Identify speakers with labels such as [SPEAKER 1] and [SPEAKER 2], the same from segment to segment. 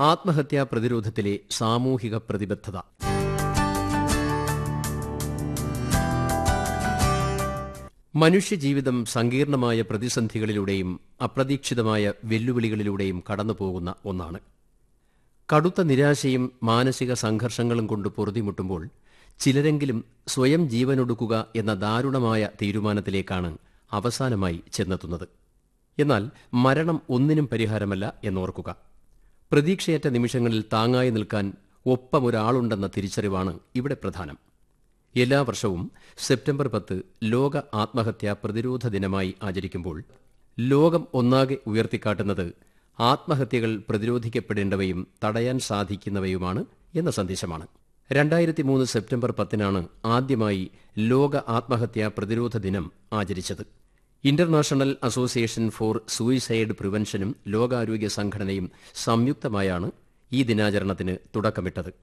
[SPEAKER 1] ആത്മഹത്യാ പ്രതിരോധത്തിലെ സാമൂഹിക പ്രതിബദ്ധത മനുഷ്യജീവിതം സങ്കീർണമായ പ്രതിസന്ധികളിലൂടെയും അപ്രതീക്ഷിതമായ വെല്ലുവിളികളിലൂടെയും കടന്നുപോകുന്ന ഒന്നാണ് കടുത്ത നിരാശയും മാനസിക സംഘർഷങ്ങളും കൊണ്ട് പൊറുതിമുട്ടുമ്പോൾ ചിലരെങ്കിലും സ്വയം ജീവനൊടുക്കുക എന്ന ദാരുണമായ തീരുമാനത്തിലേക്കാണ് അവസാനമായി ചെന്നെത്തുന്നത് എന്നാൽ മരണം ഒന്നിനും പരിഹാരമല്ല എന്നോർക്കുക പ്രതീക്ഷയറ്റ നിമിഷങ്ങളിൽ താങ്ങായി നിൽക്കാൻ ഒപ്പമൊരാളുണ്ടെന്ന തിരിച്ചറിവാണ് ഇവിടെ പ്രധാനം എല്ലാ വർഷവും സെപ്റ്റംബർ പത്ത് ലോക ആത്മഹത്യാ പ്രതിരോധ ദിനമായി ആചരിക്കുമ്പോൾ ലോകം ഒന്നാകെ ഉയർത്തിക്കാട്ടുന്നത് ആത്മഹത്യകൾ പ്രതിരോധിക്കപ്പെടേണ്ടവയും തടയാൻ സാധിക്കുന്നവയുമാണ് എന്ന സന്ദേശമാണ് രണ്ടായിരത്തി മൂന്ന് സെപ്റ്റംബർ പത്തിനാണ് ആദ്യമായി ലോക ആത്മഹത്യാ പ്രതിരോധ ദിനം ആചരിച്ചത് ഇന്റർനാഷണൽ അസോസിയേഷൻ ഫോർ സൂയിസൈഡ് പ്രിവെൻഷനും ലോകാരോഗ്യ സംഘടനയും സംയുക്തമായാണ് ഈ ദിനാചരണത്തിന് തുടക്കമിട്ടത്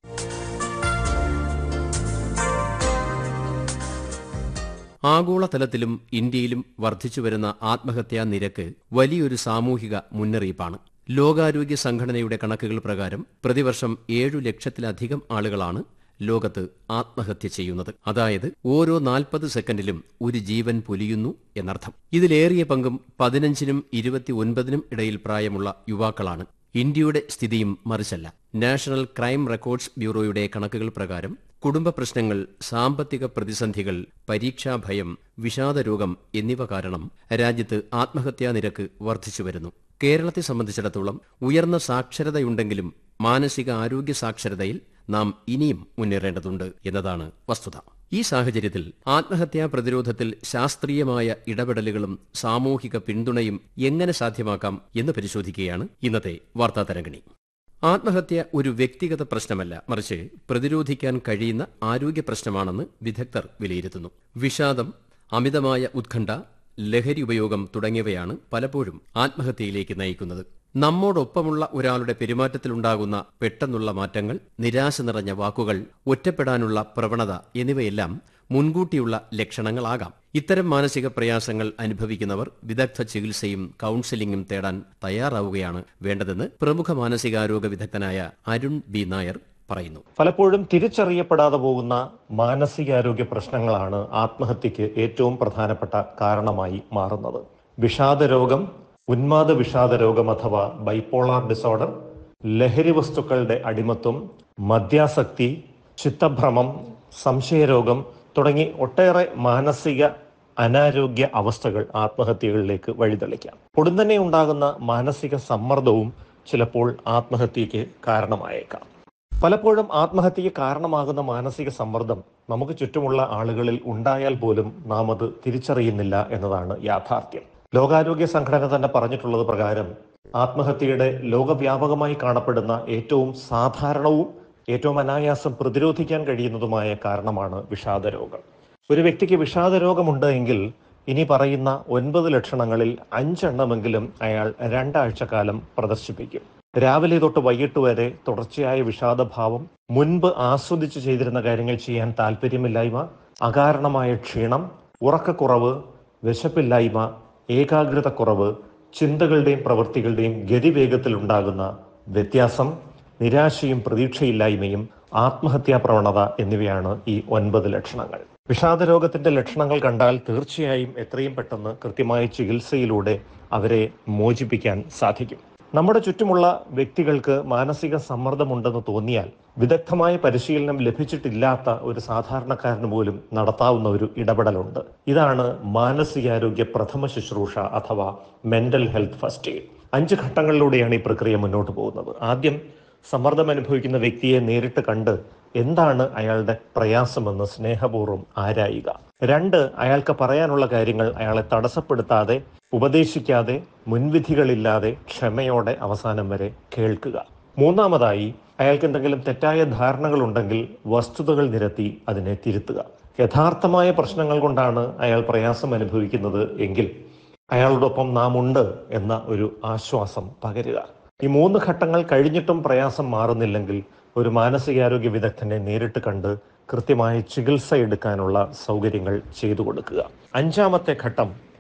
[SPEAKER 1] ആഗോളതലത്തിലും ഇന്ത്യയിലും വർദ്ധിച്ചുവരുന്ന ആത്മഹത്യാ നിരക്ക് വലിയൊരു സാമൂഹിക മുന്നറിയിപ്പാണ് ലോകാരോഗ്യ സംഘടനയുടെ കണക്കുകൾ പ്രകാരം പ്രതിവർഷം ഏഴു ലക്ഷത്തിലധികം ആളുകളാണ് ലോകത്ത് ആത്മഹത്യ ചെയ്യുന്നത് അതായത് ഓരോ നാൽപ്പത് സെക്കൻഡിലും ഒരു ജീവൻ പൊലിയുന്നു എന്നർത്ഥം ഇതിലേറിയ പങ്കും പതിനഞ്ചിനും ഇരുപത്തി ഒൻപതിനും ഇടയിൽ പ്രായമുള്ള യുവാക്കളാണ് ഇന്ത്യയുടെ സ്ഥിതിയും മറിച്ചല്ല നാഷണൽ ക്രൈം റെക്കോർഡ്സ് ബ്യൂറോയുടെ കണക്കുകൾ പ്രകാരം കുടുംബ പ്രശ്നങ്ങൾ സാമ്പത്തിക പ്രതിസന്ധികൾ പരീക്ഷാഭയം വിഷാദരോഗം എന്നിവ കാരണം രാജ്യത്ത് ആത്മഹത്യാ നിരക്ക് വർദ്ധിച്ചുവരുന്നു കേരളത്തെ സംബന്ധിച്ചിടത്തോളം ഉയർന്ന സാക്ഷരതയുണ്ടെങ്കിലും മാനസിക ആരോഗ്യ സാക്ഷരതയിൽ നാം ഇനിയും മുന്നേറേണ്ടതുണ്ട് എന്നതാണ് വസ്തുത ഈ സാഹചര്യത്തിൽ ആത്മഹത്യാ പ്രതിരോധത്തിൽ ശാസ്ത്രീയമായ ഇടപെടലുകളും സാമൂഹിക പിന്തുണയും എങ്ങനെ സാധ്യമാക്കാം എന്ന് പരിശോധിക്കുകയാണ് ഇന്നത്തെ വാർത്താ തരംഗിണി ആത്മഹത്യ ഒരു വ്യക്തിഗത പ്രശ്നമല്ല മറിച്ച് പ്രതിരോധിക്കാൻ കഴിയുന്ന ആരോഗ്യ പ്രശ്നമാണെന്ന് വിദഗ്ധർ വിലയിരുത്തുന്നു വിഷാദം അമിതമായ ഉത്കണ്ഠ ലഹരി ഉപയോഗം തുടങ്ങിയവയാണ് പലപ്പോഴും ആത്മഹത്യയിലേക്ക് നയിക്കുന്നത് നമ്മോടൊപ്പമുള്ള ഒരാളുടെ പെരുമാറ്റത്തിലുണ്ടാകുന്ന പെട്ടെന്നുള്ള മാറ്റങ്ങൾ നിരാശ നിറഞ്ഞ വാക്കുകൾ ഒറ്റപ്പെടാനുള്ള പ്രവണത എന്നിവയെല്ലാം മുൻകൂട്ടിയുള്ള ലക്ഷണങ്ങളാകാം ഇത്തരം മാനസിക പ്രയാസങ്ങൾ അനുഭവിക്കുന്നവർ വിദഗ്ധ ചികിത്സയും കൌൺസിലിംഗും തേടാൻ തയ്യാറാവുകയാണ് വേണ്ടതെന്ന് പ്രമുഖ മാനസികാരോഗ്യ വിദഗ്ധനായ അരുൺ ബി നായർ പറയുന്നു
[SPEAKER 2] പലപ്പോഴും തിരിച്ചറിയപ്പെടാതെ പോകുന്ന മാനസികാരോഗ്യ പ്രശ്നങ്ങളാണ് ആത്മഹത്യക്ക് ഏറ്റവും പ്രധാനപ്പെട്ട കാരണമായി മാറുന്നത് വിഷാദ രോഗം ഉന്മാദ വിഷാദ രോഗം അഥവാ ബൈപ്പോളാർ ഡിസോർഡർ ലഹരി വസ്തുക്കളുടെ അടിമത്വം മദ്യാസക്തി ചിത്തഭ്രമം സംശയരോഗം തുടങ്ങി ഒട്ടേറെ മാനസിക അനാരോഗ്യ അവസ്ഥകൾ ആത്മഹത്യകളിലേക്ക് വഴിതെളിക്കാം ഉടൻ ഉണ്ടാകുന്ന മാനസിക സമ്മർദ്ദവും ചിലപ്പോൾ ആത്മഹത്യക്ക് കാരണമായേക്കാം പലപ്പോഴും ആത്മഹത്യക്ക് കാരണമാകുന്ന മാനസിക സമ്മർദ്ദം നമുക്ക് ചുറ്റുമുള്ള ആളുകളിൽ ഉണ്ടായാൽ പോലും നാം അത് തിരിച്ചറിയുന്നില്ല എന്നതാണ് യാഥാർത്ഥ്യം ലോകാരോഗ്യ സംഘടന തന്നെ പറഞ്ഞിട്ടുള്ളത് പ്രകാരം ആത്മഹത്യയുടെ ലോകവ്യാപകമായി കാണപ്പെടുന്ന ഏറ്റവും സാധാരണവും ഏറ്റവും അനായാസം പ്രതിരോധിക്കാൻ കഴിയുന്നതുമായ കാരണമാണ് വിഷാദരോഗം ഒരു വ്യക്തിക്ക് വിഷാദരോഗമുണ്ട് എങ്കിൽ ഇനി പറയുന്ന ഒൻപത് ലക്ഷണങ്ങളിൽ അഞ്ചെണ്ണമെങ്കിലും അയാൾ രണ്ടാഴ്ച കാലം പ്രദർശിപ്പിക്കും രാവിലെ തൊട്ട് വൈകിട്ട് വരെ തുടർച്ചയായ വിഷാദഭാവം മുൻപ് ആസ്വദിച്ച് ചെയ്തിരുന്ന കാര്യങ്ങൾ ചെയ്യാൻ താല്പര്യമില്ലായ്മ അകാരണമായ ക്ഷീണം ഉറക്കക്കുറവ് വിശപ്പില്ലായ്മ ഏകാഗ്രത കുറവ് ചിന്തകളുടെയും പ്രവൃത്തികളുടെയും ഗതിവേഗത്തിൽ ഉണ്ടാകുന്ന വ്യത്യാസം നിരാശയും പ്രതീക്ഷയില്ലായ്മയും ആത്മഹത്യാ പ്രവണത എന്നിവയാണ് ഈ ഒൻപത് ലക്ഷണങ്ങൾ വിഷാദരോഗത്തിന്റെ ലക്ഷണങ്ങൾ കണ്ടാൽ തീർച്ചയായും എത്രയും പെട്ടെന്ന് കൃത്യമായ ചികിത്സയിലൂടെ അവരെ മോചിപ്പിക്കാൻ സാധിക്കും നമ്മുടെ ചുറ്റുമുള്ള വ്യക്തികൾക്ക് മാനസിക സമ്മർദ്ദമുണ്ടെന്ന് തോന്നിയാൽ വിദഗ്ധമായ പരിശീലനം ലഭിച്ചിട്ടില്ലാത്ത ഒരു സാധാരണക്കാരന് പോലും നടത്താവുന്ന ഒരു ഇടപെടലുണ്ട് ഇതാണ് മാനസികാരോഗ്യ പ്രഥമ ശുശ്രൂഷ അഥവാ മെന്റൽ ഹെൽത്ത് ഫസ്റ്റ് എയ്ഡ് അഞ്ച് ഘട്ടങ്ങളിലൂടെയാണ് ഈ പ്രക്രിയ മുന്നോട്ട് പോകുന്നത് ആദ്യം സമ്മർദ്ദം അനുഭവിക്കുന്ന വ്യക്തിയെ നേരിട്ട് കണ്ട് എന്താണ് അയാളുടെ പ്രയാസമെന്ന് സ്നേഹപൂർവ്വം ആരായുക രണ്ട് അയാൾക്ക് പറയാനുള്ള കാര്യങ്ങൾ അയാളെ തടസ്സപ്പെടുത്താതെ ഉപദേശിക്കാതെ മുൻവിധികളില്ലാതെ ക്ഷമയോടെ അവസാനം വരെ കേൾക്കുക മൂന്നാമതായി അയാൾക്ക് എന്തെങ്കിലും തെറ്റായ ധാരണകൾ ഉണ്ടെങ്കിൽ വസ്തുതകൾ നിരത്തി അതിനെ തിരുത്തുക യഥാർത്ഥമായ പ്രശ്നങ്ങൾ കൊണ്ടാണ് അയാൾ പ്രയാസം അനുഭവിക്കുന്നത് എങ്കിൽ അയാളോടൊപ്പം നാം ഉണ്ട് എന്ന ഒരു ആശ്വാസം പകരുക ഈ മൂന്ന് ഘട്ടങ്ങൾ കഴിഞ്ഞിട്ടും പ്രയാസം മാറുന്നില്ലെങ്കിൽ ഒരു മാനസികാരോഗ്യ വിദഗ്ധനെ നേരിട്ട് കണ്ട് കൃത്യമായ ചികിത്സ എടുക്കാനുള്ള സൗകര്യങ്ങൾ ചെയ്തു കൊടുക്കുക അഞ്ചാമത്തെ ഘട്ടം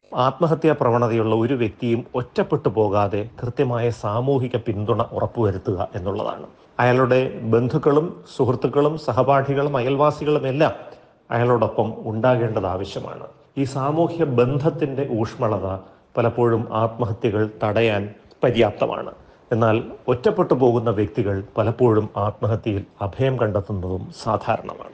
[SPEAKER 2] ആത്മഹത്യാ പ്രവണതയുള്ള ഒരു വ്യക്തിയും ഒറ്റപ്പെട്ടു പോകാതെ കൃത്യമായ സാമൂഹിക പിന്തുണ ഉറപ്പുവരുത്തുക എന്നുള്ളതാണ് അയാളുടെ ബന്ധുക്കളും സുഹൃത്തുക്കളും സഹപാഠികളും അയൽവാസികളും എല്ലാം അയാളോടൊപ്പം ഉണ്ടാകേണ്ടത് ആവശ്യമാണ് ഈ സാമൂഹ്യ ബന്ധത്തിന്റെ ഊഷ്മളത പലപ്പോഴും ആത്മഹത്യകൾ തടയാൻ പര്യാപ്തമാണ് എന്നാൽ ഒറ്റപ്പെട്ടു പോകുന്ന വ്യക്തികൾ പലപ്പോഴും ആത്മഹത്യയിൽ അഭയം കണ്ടെത്തുന്നതും സാധാരണമാണ്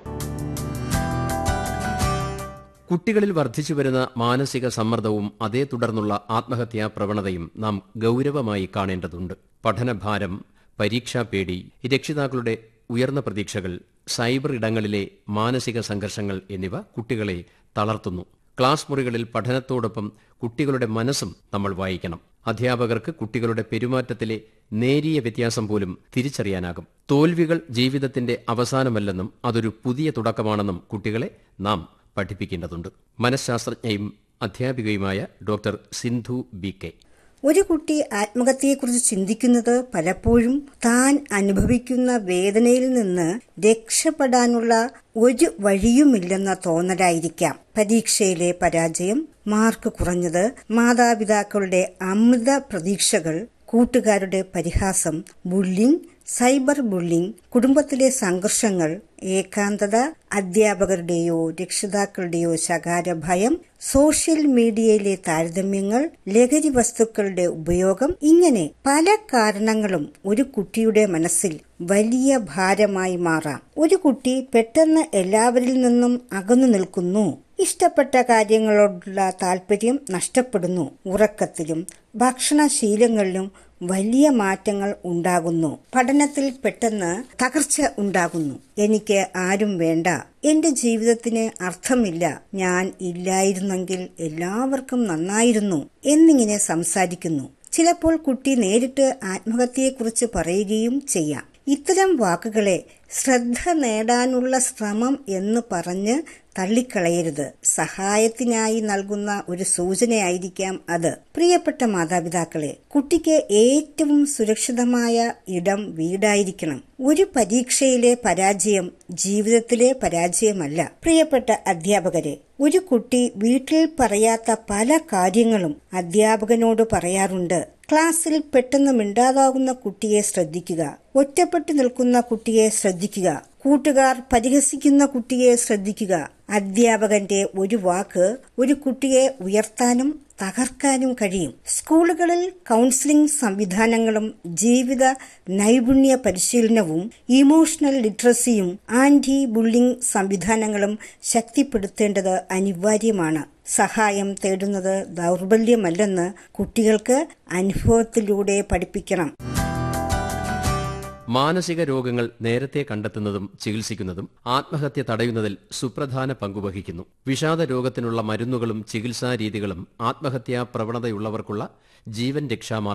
[SPEAKER 1] കുട്ടികളിൽ വർദ്ധിച്ചുവരുന്ന മാനസിക സമ്മർദ്ദവും അതേ തുടർന്നുള്ള ആത്മഹത്യാ പ്രവണതയും നാം ഗൗരവമായി കാണേണ്ടതുണ്ട് പഠനഭാരം പരീക്ഷാ പേടി രക്ഷിതാക്കളുടെ ഉയർന്ന പ്രതീക്ഷകൾ സൈബർ ഇടങ്ങളിലെ മാനസിക സംഘർഷങ്ങൾ എന്നിവ കുട്ടികളെ തളർത്തുന്നു ക്ലാസ് മുറികളിൽ പഠനത്തോടൊപ്പം കുട്ടികളുടെ മനസ്സും നമ്മൾ വായിക്കണം അധ്യാപകർക്ക് കുട്ടികളുടെ പെരുമാറ്റത്തിലെ നേരിയ വ്യത്യാസം പോലും തിരിച്ചറിയാനാകും തോൽവികൾ ജീവിതത്തിന്റെ അവസാനമല്ലെന്നും അതൊരു പുതിയ തുടക്കമാണെന്നും കുട്ടികളെ നാം പഠിപ്പിക്കേണ്ടതുണ്ട് മനഃശാസ്ത്രജ്ഞയും അധ്യാപികയുമായ ഡോക്ടർ സിന്ധു ബി കെ
[SPEAKER 3] ഒരു കുട്ടി ആത്മഹത്യയെക്കുറിച്ച് ചിന്തിക്കുന്നത് പലപ്പോഴും താൻ അനുഭവിക്കുന്ന വേദനയിൽ നിന്ന് രക്ഷപ്പെടാനുള്ള ഒരു വഴിയുമില്ലെന്ന തോന്നലായിരിക്കാം പരീക്ഷയിലെ പരാജയം മാർക്ക് കുറഞ്ഞത് മാതാപിതാക്കളുടെ അമൃത പ്രതീക്ഷകൾ കൂട്ടുകാരുടെ പരിഹാസം ബുള്ളിംഗ് സൈബർ ബുള്ളിംഗ് കുടുംബത്തിലെ സംഘർഷങ്ങൾ ഏകാന്തത അധ്യാപകരുടെയോ രക്ഷിതാക്കളുടെയോ ശകാര ഭയം സോഷ്യൽ മീഡിയയിലെ താരതമ്യങ്ങൾ ലഹരി വസ്തുക്കളുടെ ഉപയോഗം ഇങ്ങനെ പല കാരണങ്ങളും ഒരു കുട്ടിയുടെ മനസ്സിൽ വലിയ ഭാരമായി മാറാം ഒരു കുട്ടി പെട്ടെന്ന് എല്ലാവരിൽ നിന്നും അകന്നു നിൽക്കുന്നു ഇഷ്ടപ്പെട്ട കാര്യങ്ങളോടുള്ള താല്പര്യം നഷ്ടപ്പെടുന്നു ഉറക്കത്തിലും ഭക്ഷണശീലങ്ങളിലും വലിയ മാറ്റങ്ങൾ ഉണ്ടാകുന്നു പഠനത്തിൽ പെട്ടെന്ന് തകർച്ച ഉണ്ടാകുന്നു എനിക്ക് ആരും വേണ്ട എന്റെ ജീവിതത്തിന് അർത്ഥമില്ല ഞാൻ ഇല്ലായിരുന്നെങ്കിൽ എല്ലാവർക്കും നന്നായിരുന്നു എന്നിങ്ങനെ സംസാരിക്കുന്നു ചിലപ്പോൾ കുട്ടി നേരിട്ട് ആത്മഹത്യയെക്കുറിച്ച് പറയുകയും ചെയ്യാം ഇത്തരം വാക്കുകളെ ശ്രദ്ധ നേടാനുള്ള ശ്രമം എന്ന് പറഞ്ഞ് തള്ളിക്കളയരുത് സഹായത്തിനായി നൽകുന്ന ഒരു സൂചനയായിരിക്കാം അത് പ്രിയപ്പെട്ട മാതാപിതാക്കളെ കുട്ടിക്ക് ഏറ്റവും സുരക്ഷിതമായ ഇടം വീടായിരിക്കണം ഒരു പരീക്ഷയിലെ പരാജയം ജീവിതത്തിലെ പരാജയമല്ല പ്രിയപ്പെട്ട അധ്യാപകരെ ഒരു കുട്ടി വീട്ടിൽ പറയാത്ത പല കാര്യങ്ങളും അധ്യാപകനോട് പറയാറുണ്ട് ക്ലാസ്സിൽ പെട്ടെന്ന് മിണ്ടാതാകുന്ന കുട്ടിയെ ശ്രദ്ധിക്കുക ഒറ്റപ്പെട്ടു നിൽക്കുന്ന കുട്ടിയെ ശ്രദ്ധിക്കുക കൂട്ടുകാർ പരിഹസിക്കുന്ന കുട്ടിയെ ശ്രദ്ധിക്കുക അധ്യാപകന്റെ ഒരു വാക്ക് ഒരു കുട്ടിയെ ഉയർത്താനും തകർക്കാനും കഴിയും സ്കൂളുകളിൽ കൗൺസിലിംഗ് സംവിധാനങ്ങളും ജീവിത നൈപുണ്യ പരിശീലനവും ഇമോഷണൽ ലിറ്ററസിയും ആന്റി ബുള്ളിംഗ് സംവിധാനങ്ങളും ശക്തിപ്പെടുത്തേണ്ടത് അനിവാര്യമാണ് സഹായം തേടുന്നത് ദൗർബല്യമല്ലെന്ന് കുട്ടികൾക്ക് അനുഭവത്തിലൂടെ പഠിപ്പിക്കണം
[SPEAKER 1] മാനസിക രോഗങ്ങൾ നേരത്തെ കണ്ടെത്തുന്നതും ചികിത്സിക്കുന്നതും ആത്മഹത്യ തടയുന്നതിൽ സുപ്രധാന പങ്കുവഹിക്കുന്നു വിഷാദ രോഗത്തിനുള്ള മരുന്നുകളും ചികിത്സാ രീതികളും ആത്മഹത്യാ പ്രവണതയുള്ളവർക്കുള്ള ജീവൻ രക്ഷാമാർഗം